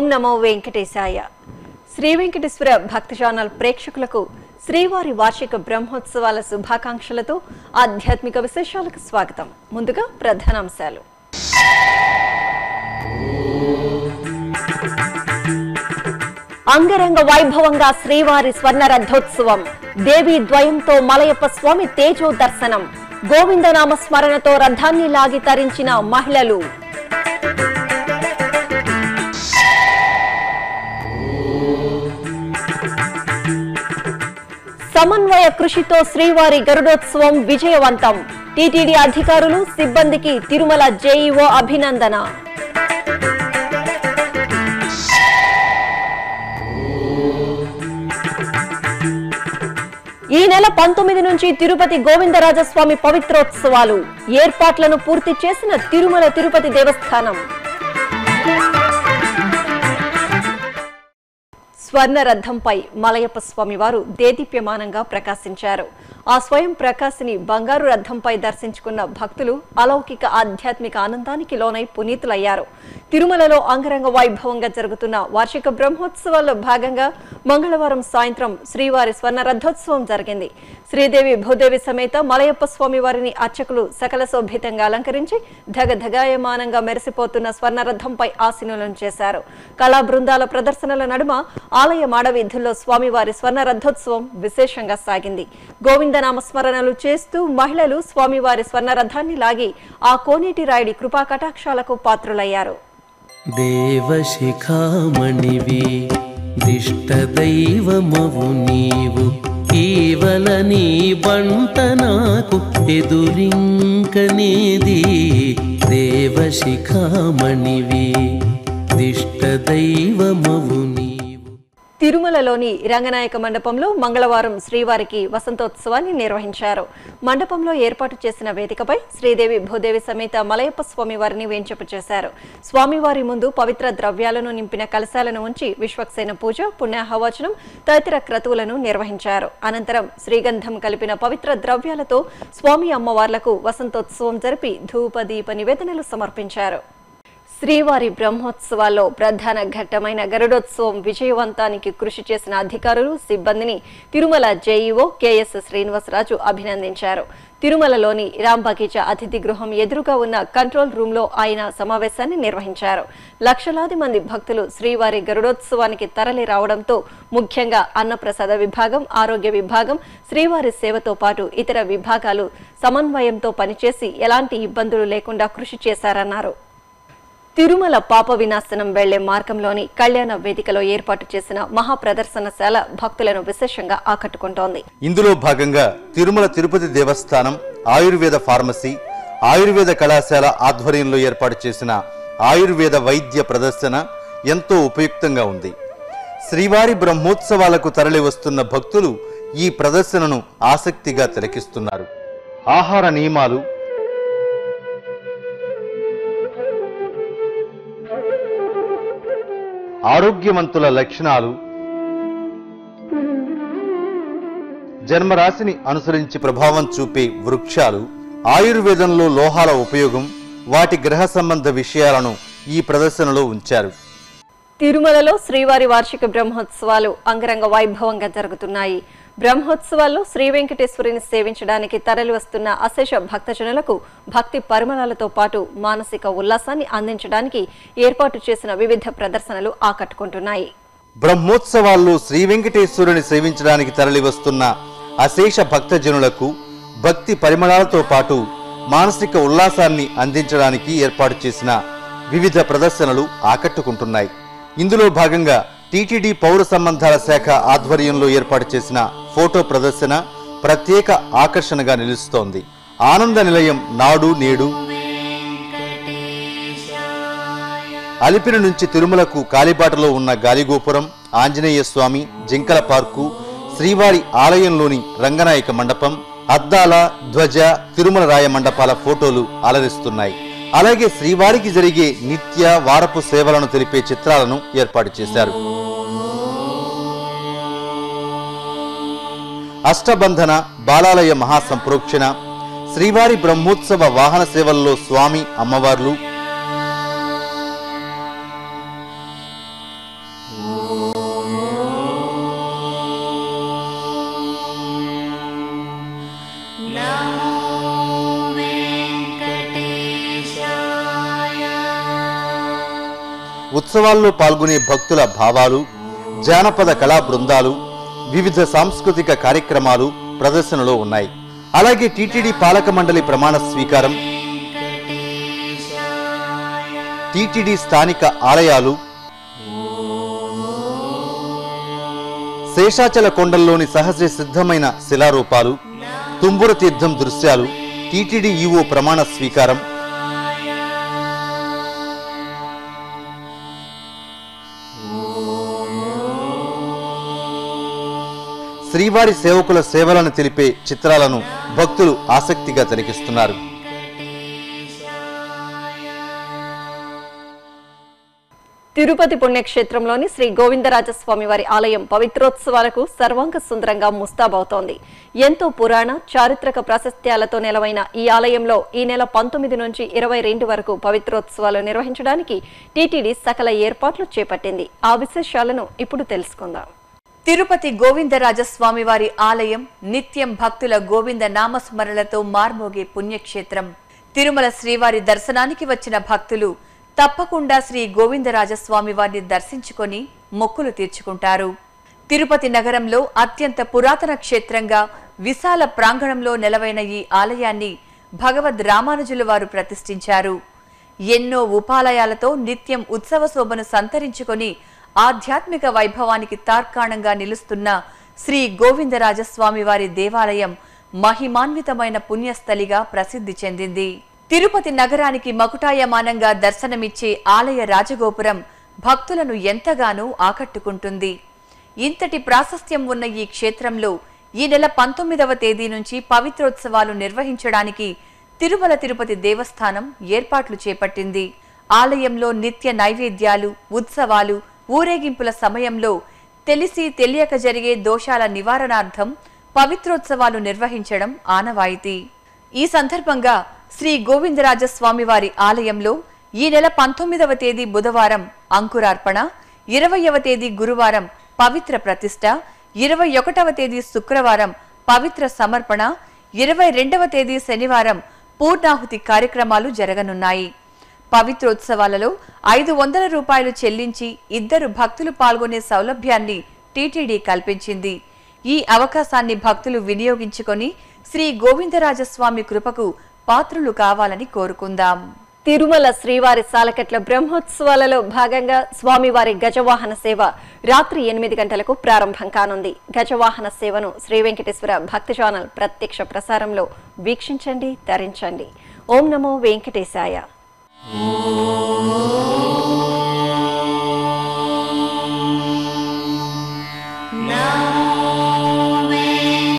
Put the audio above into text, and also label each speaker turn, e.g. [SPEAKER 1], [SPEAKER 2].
[SPEAKER 1] నమో వెంకటేశాయ శ్రీ వెంకటేశ్వర భక్తి ఛానల్ ప్రేక్షకులకు శ్రీవారి వార్షిక బ్రహ్మోత్సవాల శుభాకాంక్షలతో ఆధ్యాత్మిక విశేషాలకు స్వాగతం ముందుగా ప్రధానాంశాలు అంగరంగ వైభవంగా శ్రీవారి స్వర్ణ రథోత్సవం దేవి ద్వయంతో మలయప్ప స్వామి తేజో దర్శనం గోవిందనామ స్మరణతో రథాన్ని లాగి తరించిన మహిళలు సమన్వయ కృషితో శ్రీవారి గరుడోత్సవం విజయవంతం టీటీడీ అధికారులు సిబ్బందికి తిరుమల జేఈఓ అభినందన ఈ నెల పంతొమ్మిది నుంచి తిరుపతి గోవిందరాజస్వామి పవిత్రోత్సవాలు ఏర్పాట్లను పూర్తి చేసిన తిరుమల తిరుపతి దేవస్థానం స్వర్ణ రథంపై మలయప్ప స్వామి వారు దేదీప్యమానంగా ప్రకాశించారు ఆ స్వయం ప్రకాశిని బంగారు రథంపై దర్శించుకున్న భక్తులు అలౌకిక ఆధ్యాత్మిక ఆనందానికి లోనై పునీతులయ్యారు తిరుమలలో అంగరంగ వైభవంగా జరుగుతున్న వార్షిక బ్రహ్మోత్సవాల్లో భాగంగా మంగళవారం సాయంత్రం శ్రీవారి స్వర్ణ రథోత్సవం జరిగింది శ్రీదేవి భూదేవి సమేత మలయప్ప స్వామి వారిని అర్చకులు సకల శోభితంగా అలంకరించి ధగధగాయమానంగా మెరిసిపోతున్న స్వర్ణ రథంపై ఆసీనులను చేశారు కళా బృందాల ప్రదర్శనల నడుమ ఆలయ మాడవీధుల్లో స్వామివారి స్వర్ణ రథోత్సవం విశేషంగా సాగింది గోవిందనామ స్మరణలు చేస్తూ మహిళలు స్వామివారి స్వర్ణ రథాన్ని లాగి ఆ కోనేటి రాయుడి కృపా కటాక్షాలకు పాత్రులయ్యారు
[SPEAKER 2] దేవశిఖామణివి దిష్టదైవమవు నీవు కేవల నీ బంట నాకు ఎదురింకనేది దేవశిఖామణివి దిష్టదైవమవు నీవు
[SPEAKER 1] తిరుమలలోని రంగనాయక మండపంలో మంగళవారం శ్రీవారికి వసంతోత్సవాన్ని నిర్వహించారు మండపంలో ఏర్పాటు చేసిన వేదికపై శ్రీదేవి భూదేవి సమేత మలయప్ప స్వామి వారిని వేంచపు చేశారు స్వామివారి ముందు పవిత్ర ద్రవ్యాలను నింపిన కలశాలను ఉంచి విశ్వక్సేన పూజ పుణ్యాహవచనం తదితర క్రతువులను నిర్వహించారు అనంతరం శ్రీగంధం కలిపిన పవిత్ర ద్రవ్యాలతో స్వామి అమ్మవార్లకు వసంతోత్సవం జరిపి ధూప దీప నివేదనలు సమర్పించారు శ్రీవారి బ్రహ్మోత్సవాల్లో ప్రధాన ఘట్టమైన గరుడోత్సవం విజయవంతానికి కృషి చేసిన అధికారులు సిబ్బందిని తిరుమల జేఈఓ కెఎస్ శ్రీనివాసరాజు అభినందించారు తిరుమలలోని రామ్ బగీచా అతిథి గృహం ఎదురుగా ఉన్న కంట్రోల్ రూంలో ఆయన సమావేశాన్ని నిర్వహించారు లక్షలాది మంది భక్తులు శ్రీవారి గరుడోత్సవానికి తరలి రావడంతో ముఖ్యంగా అన్నప్రసాద విభాగం ఆరోగ్య విభాగం శ్రీవారి సేవతో పాటు ఇతర విభాగాలు సమన్వయంతో పనిచేసి ఎలాంటి ఇబ్బందులు లేకుండా కృషి చేశారన్నారు తిరుమల పాప వినాశనం వెళ్లే మార్గంలోని కళ్యాణ వేదికలో ఏర్పాటు చేసిన మహా ప్రదర్శనశాల భక్తులను విశేషంగా ఆకట్టుకుంటోంది
[SPEAKER 3] ఇందులో భాగంగా తిరుమల తిరుపతి దేవస్థానం ఆయుర్వేద ఫార్మసీ ఆయుర్వేద కళాశాల ఆధ్వర్యంలో ఏర్పాటు చేసిన ఆయుర్వేద వైద్య ప్రదర్శన ఎంతో ఉపయుక్తంగా ఉంది శ్రీవారి బ్రహ్మోత్సవాలకు తరలి వస్తున్న భక్తులు ఈ ప్రదర్శనను ఆసక్తిగా తిలకిస్తున్నారు ఆహార నియమాలు ఆరోగ్యవంతుల లక్షణాలు జన్మరాశిని అనుసరించి ప్రభావం చూపే వృక్షాలు ఆయుర్వేదంలో లోహాల ఉపయోగం వాటి గ్రహ సంబంధ విషయాలను ఈ ప్రదర్శనలో ఉంచారు
[SPEAKER 1] తిరుమలలో శ్రీవారి వార్షిక బ్రహ్మోత్సవాలు అంగరంగ వైభవంగా జరుగుతున్నాయి బ్రహ్మోత్సవాల్లో శ్రీ వెంకటేశ్వరిని సేవించడానికి తరలి వస్తున్న అశేష భక్తజనులకు భక్తి పరిమళాలతో పాటు మానసిక ఉల్లాసాన్ని అందించడానికి ఏర్పాటు చేసిన వివిధ ప్రదర్శనలు ఆకట్టుకుంటున్నాయి
[SPEAKER 3] బ్రహ్మోత్సవాల్లో శ్రీ వెంకటేశ్వరుని సేవించడానికి తరలి వస్తున్న అశేష భక్తజనులకు భక్తి పరిమళాలతో పాటు మానసిక ఉల్లాసాన్ని అందించడానికి ఏర్పాటు చేసిన వివిధ ప్రదర్శనలు ఆకట్టుకుంటున్నాయి ఇందులో భాగంగా టీటీడీ పౌర సంబంధాల శాఖ ఆధ్వర్యంలో ఏర్పాటు చేసిన ఫోటో ప్రదర్శన ప్రత్యేక ఆకర్షణగా నిలుస్తోంది ఆనంద నిలయం నాడు నేడు అలిపిరి నుంచి తిరుమలకు కాలిబాటలో ఉన్న గాలిగోపురం ఆంజనేయ స్వామి జింకల పార్కు శ్రీవారి ఆలయంలోని రంగనాయక మండపం అద్దాల ధ్వజ తిరుమల రాయ మండపాల ఫోటోలు అలరిస్తున్నాయి అలాగే శ్రీవారికి జరిగే నిత్య వారపు సేవలను తెలిపే చిత్రాలను ఏర్పాటు చేశారు అష్టబంధన బాలాలయ మహాసంప్రోక్షణ శ్రీవారి బ్రహ్మోత్సవ వాహన సేవల్లో స్వామి అమ్మవార్లు ఉత్సవాల్లో పాల్గొనే భక్తుల భావాలు జానపద కళా బృందాలు వివిధ సాంస్కృతిక కార్యక్రమాలు ప్రదర్శనలో ఉన్నాయి అలాగే టీటీడీ పాలక మండలి ప్రమాణ స్వీకారం టీటీడీ స్థానిక ఆలయాలు శేషాచల కొండల్లోని సహజ సిద్ధమైన శిలారూపాలు తుంబుర తీర్థం దృశ్యాలు టీటీడీ ఈవో ప్రమాణ స్వీకారం శ్రీవారి సేవకుల సేవలను తెలిపే చిత్రాలను భక్తులు ఆసక్తిగా తిలకిస్తున్నారు
[SPEAKER 1] తిరుపతి పుణ్యక్షేత్రంలోని శ్రీ గోవిందరాజస్వామి వారి ఆలయం పవిత్రోత్సవాలకు సర్వాంగ సుందరంగా ముస్తాబవుతోంది ఎంతో పురాణ చారిత్రక ప్రాశస్త్యాలతో నెలవైన ఈ ఆలయంలో ఈ నెల పంతొమ్మిది నుంచి ఇరవై రెండు వరకు పవిత్రోత్సవాలు నిర్వహించడానికి టీటీడీ సకల ఏర్పాట్లు చేపట్టింది ఆ విశేషాలను ఇప్పుడు తెలుసుకుందాం
[SPEAKER 4] తిరుపతి గోవిందరాజస్వామి వారి ఆలయం నిత్యం భక్తుల గోవింద నామస్మరణలతో మార్మోగే పుణ్యక్షేత్రం తిరుమల శ్రీవారి దర్శనానికి వచ్చిన భక్తులు తప్పకుండా శ్రీ గోవిందరాజస్వామి వారిని దర్శించుకొని మొక్కులు తీర్చుకుంటారు తిరుపతి నగరంలో అత్యంత పురాతన క్షేత్రంగా విశాల ప్రాంగణంలో నెలవైన ఈ ఆలయాన్ని భగవద్ రామానుజుల వారు ప్రతిష్ఠించారు ఎన్నో ఉపాలయాలతో నిత్యం ఉత్సవ శోభను సంతరించుకొని ఆధ్యాత్మిక వైభవానికి తార్కాణంగా నిలుస్తున్న శ్రీ గోవిందరాజస్వామి వారి దేవాలయం మహిమాన్వితమైన పుణ్యస్థలిగా ప్రసిద్ధి చెందింది తిరుపతి నగరానికి మకుటాయమానంగా దర్శనమిచ్చే ఆలయ రాజగోపురం భక్తులను ఎంతగానో ఆకట్టుకుంటుంది ఇంతటి ప్రాశస్త్యం ఉన్న ఈ క్షేత్రంలో ఈ నెల పంతొమ్మిదవ తేదీ నుంచి పవిత్రోత్సవాలు నిర్వహించడానికి తిరుమల తిరుపతి దేవస్థానం ఏర్పాట్లు చేపట్టింది ఆలయంలో నిత్య నైవేద్యాలు ఉత్సవాలు ఊరేగింపుల సమయంలో తెలిసి తెలియక జరిగే దోషాల నివారణార్థం పవిత్రోత్సవాలు నిర్వహించడం ఆనవాయితీ ఈ సందర్భంగా శ్రీ గోవిందరాజస్వామి వారి ఆలయంలో ఈ నెల పంతొమ్మిదవ తేదీ బుధవారం అంకురార్పణ ఇరవయవ తేదీ గురువారం పవిత్ర ప్రతిష్ట ఇరవై ఒకటవ తేదీ శుక్రవారం పవిత్ర సమర్పణ ఇరవై రెండవ తేదీ శనివారం పూర్ణాహుతి కార్యక్రమాలు జరగనున్నాయి పవిత్రోత్సవాలలో ఐదు వందల రూపాయలు చెల్లించి ఇద్దరు భక్తులు పాల్గొనే సౌలభ్యాన్ని టీటీడీ కల్పించింది ఈ అవకాశాన్ని భక్తులు వినియోగించుకొని శ్రీ గోవిందరాజస్వామి కృపకు పాత్రులు కావాలని కోరుకుందాం
[SPEAKER 1] తిరుమల శ్రీవారి సాలకట్ల బ్రహ్మోత్సవాలలో భాగంగా స్వామివారి గజవాహన సేవ రాత్రి ఎనిమిది గంటలకు ప్రారంభం కానుంది గజవాహన సేవను శ్రీ వెంకటేశ్వర భక్తి ఛానల్ ప్రత్యక్ష ప్రసారంలో వీక్షించండి తరించండి ఓం నమో వెంకటేశాయ
[SPEAKER 5] ఓం